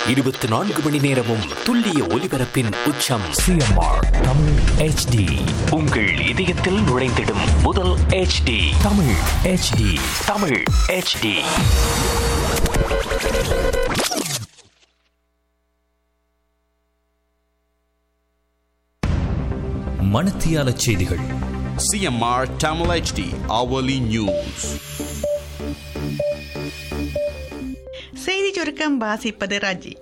இருபத்தி நான்கு மணி நேரமும் துல்லிய ஒலிபரப்பின் உச்சம் சிஎம்ஆர் தமிழ் ஹெச்டி உங்கள் இதயத்தில் நுழைந்திடும் முதல் HD Tamil HD Tamil HD மணத்தியால செய்திகள் CMR Tamil HD hourly news. செய்தி சுருக்கம் வாசிப்பது ராஜி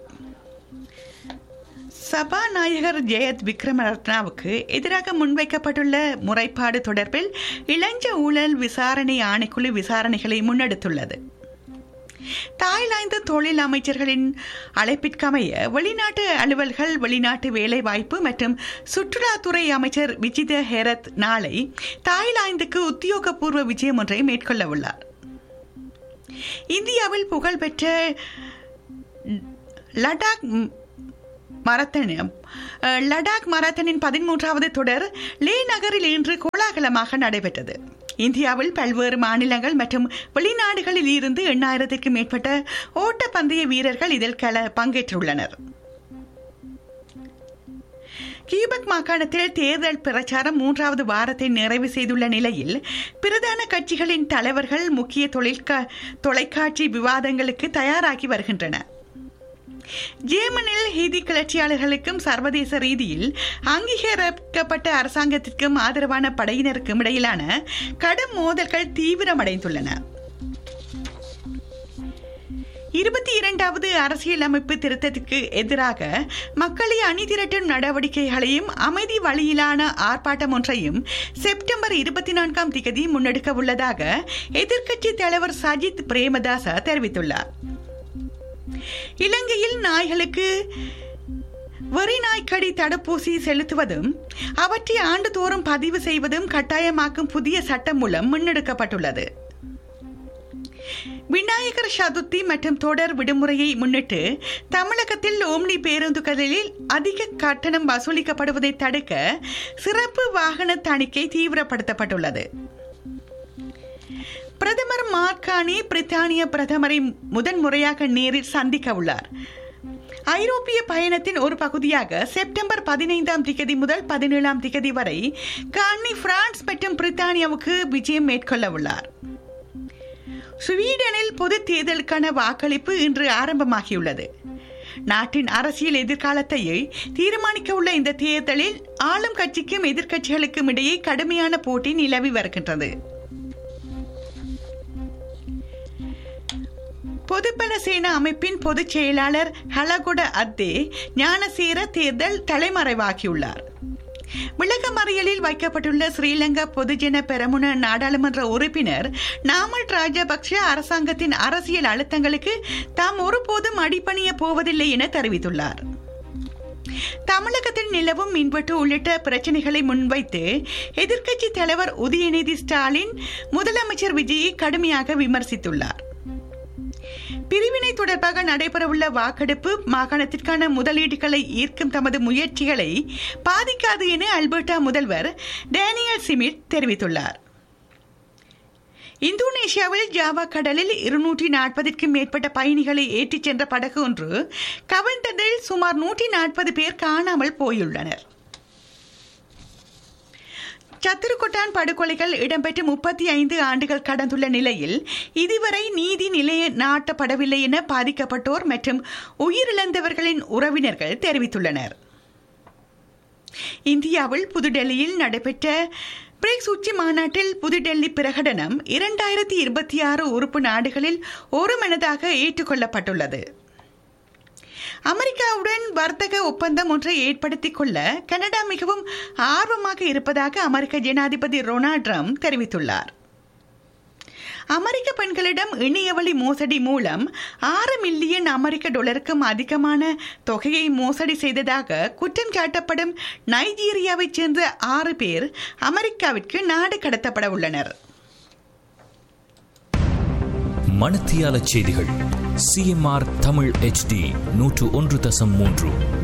சபாநாயகர் ஜெயத் விக்ரமரத்னாவுக்கு எதிராக முன்வைக்கப்பட்டுள்ள முறைப்பாடு தொடர்பில் இளஞ்ச ஊழல் விசாரணை ஆணைக்குழு விசாரணைகளை முன்னெடுத்துள்ளது தாய்லாந்து தொழில் அமைச்சர்களின் அழைப்பிற்கமைய வெளிநாட்டு அலுவல்கள் வெளிநாட்டு வேலைவாய்ப்பு மற்றும் சுற்றுலாத்துறை அமைச்சர் விஜித ஹெரத் நாளை தாய்லாந்துக்கு உத்தியோகபூர்வ விஜயம் ஒன்றை மேற்கொள்ள உள்ளார் இந்தியாவில் புகழ்பெற்ற லடாக் ம், மரத்தன் அஹ், லடாக் மரத்தனின் பதிமூன்றாவது தொடர் லே நகரில் இன்று கோலாகலமாக நடைபெற்றது இந்தியாவில் பல்வேறு மாநிலங்கள் மற்றும் வெளிநாடுகளில் இருந்து எண்ணாயிரத்திற்கும் மேற்பட்ட ஓட்டப்பந்தய வீரர்கள் இதில் கல பங்கேற்றுள்ளனர் கியூபெக் மாகாணத்தில் தேர்தல் பிரச்சாரம் மூன்றாவது வாரத்தை நிறைவு செய்துள்ள நிலையில் பிரதான கட்சிகளின் தலைவர்கள் முக்கிய தொழிற்கா தொலைக்காட்சி விவாதங்களுக்கு தயாராகி வருகின்றன ஜேமனில் ஹீதி கிளர்ச்சியாளர்களுக்கும் சர்வதேச ரீதியில் அங்கீகரிக்கப்பட்ட அரசாங்கத்திற்கும் ஆதரவான படையினருக்கும் இடையிலான கடும் மோதல்கள் தீவிரமடைந்துள்ளன இருபத்தி இரண்டாவது அரசியலமைப்பு திருத்தத்திற்கு எதிராக மக்களை அணிதிரட்டும் நடவடிக்கைகளையும் அமைதி வழியிலான ஆர்ப்பாட்டம் ஒன்றையும் செப்டம்பர் இருபத்தி நான்காம் திகதி முன்னெடுக்க உள்ளதாக எதிர்க்கட்சி தலைவர் சஜித் பிரேமதாச தெரிவித்துள்ளார் இலங்கையில் நாய்களுக்கு வெறி நாய்க்கடி தடுப்பூசி செலுத்துவதும் அவற்றை ஆண்டுதோறும் பதிவு செய்வதும் கட்டாயமாக்கும் புதிய சட்டம் மூலம் முன்னெடுக்கப்பட்டுள்ளது விநாயகர் சதுர்த்தி மற்றும் தொடர் விடுமுறையை முன்னிட்டு தமிழகத்தில் ஓம்னி பேருந்துகளில் அதிக கட்டணம் வசூலிக்கப்படுவதை தடுக்க சிறப்பு வாகன தணிக்கை தீவிரப்படுத்தப்பட்டுள்ளது பிரதமர் மார்கானி பிரித்தானிய பிரதமரை முதன்முறையாக நேரில் சந்திக்க உள்ளார் ஐரோப்பிய பயணத்தின் ஒரு பகுதியாக செப்டம்பர் பதினைந்தாம் திகதி முதல் பதினேழாம் திகதி வரை கார்னி பிரான்ஸ் மற்றும் பிரித்தானியாவுக்கு விஜயம் மேற்கொள்ள உள்ளார் ஸ்வீடனில் பொது தேர்தலுக்கான வாக்களிப்பு இன்று ஆரம்பமாகியுள்ளது நாட்டின் அரசியல் எதிர்காலத்தை தீர்மானிக்க உள்ள இந்த தேர்தலில் ஆளும் கட்சிக்கும் எதிர்க்கட்சிகளுக்கும் இடையே கடுமையான போட்டி நிலவி வருகின்றது பொதுபல சேனா அமைப்பின் பொதுச் செயலாளர் ஹலகுட அத்தே ஞானசேர தேர்தல் தலைமறைவாகியுள்ளார் விளக்கமறியலில் வைக்கப்பட்டுள்ள ஸ்ரீலங்கா பொதுஜன பெரமுன நாடாளுமன்ற உறுப்பினர் நாமல் ராஜபக்ஷ அரசாங்கத்தின் அரசியல் அழுத்தங்களுக்கு தாம் ஒருபோதும் அடிபணிய போவதில்லை என தெரிவித்துள்ளார் தமிழகத்தில் நிலவும் மின்வெட்டு உள்ளிட்ட பிரச்சனைகளை முன்வைத்து எதிர்க்கட்சி தலைவர் உதயநிதி ஸ்டாலின் முதலமைச்சர் விஜயை கடுமையாக விமர்சித்துள்ளார் பிரிவினை தொடர்பாக நடைபெறவுள்ள வாக்கெடுப்பு மாகாணத்திற்கான முதலீடுகளை ஈர்க்கும் தமது முயற்சிகளை பாதிக்காது என அல்பர்டா முதல்வர் டேனியல் சிமித் தெரிவித்துள்ளார் இந்தோனேஷியாவில் ஜாவா கடலில் இருநூற்றி நாற்பதுக்கும் மேற்பட்ட பயணிகளை ஏற்றிச் சென்ற படகு ஒன்று கவிழ்ந்ததில் சுமார் நூற்றி நாற்பது பேர் காணாமல் போயுள்ளனர் சத்துருக்கொட்டான் படுகொலைகள் இடம்பெற்று முப்பத்தி ஐந்து ஆண்டுகள் கடந்துள்ள நிலையில் இதுவரை நீதி நிலைய நாட்டப்படவில்லை என பாதிக்கப்பட்டோர் மற்றும் உயிரிழந்தவர்களின் உறவினர்கள் தெரிவித்துள்ளனர் இந்தியாவில் புதுடெல்லியில் நடைபெற்ற பிரிக்ஸ் உச்சி மாநாட்டில் புதுடெல்லி பிரகடனம் இரண்டாயிரத்தி இருபத்தி ஆறு உறுப்பு நாடுகளில் ஒருமனதாக ஏற்றுக்கொள்ளப்பட்டுள்ளது அமெரிக்காவுடன் வர்த்தக ஒப்பந்தம் ஒன்றை ஏற்படுத்திக் கொள்ள கனடா மிகவும் ஆர்வமாக இருப்பதாக அமெரிக்க ஜனாதிபதி ரொனால்ட் ட்ரம்ப் தெரிவித்துள்ளார் அமெரிக்க பெண்களிடம் இணையவழி மோசடி மூலம் ஆறு மில்லியன் அமெரிக்க டாலருக்கும் அதிகமான தொகையை மோசடி செய்ததாக குற்றம் சாட்டப்படும் நைஜீரியாவைச் சேர்ந்த ஆறு பேர் அமெரிக்காவிற்கு நாடு கடத்தப்பட உள்ளனர் மணத்தியால செய்திகள் சிஎம்ஆர் தமிழ் ஹெச்டி நூற்று ஒன்று தசம் மூன்று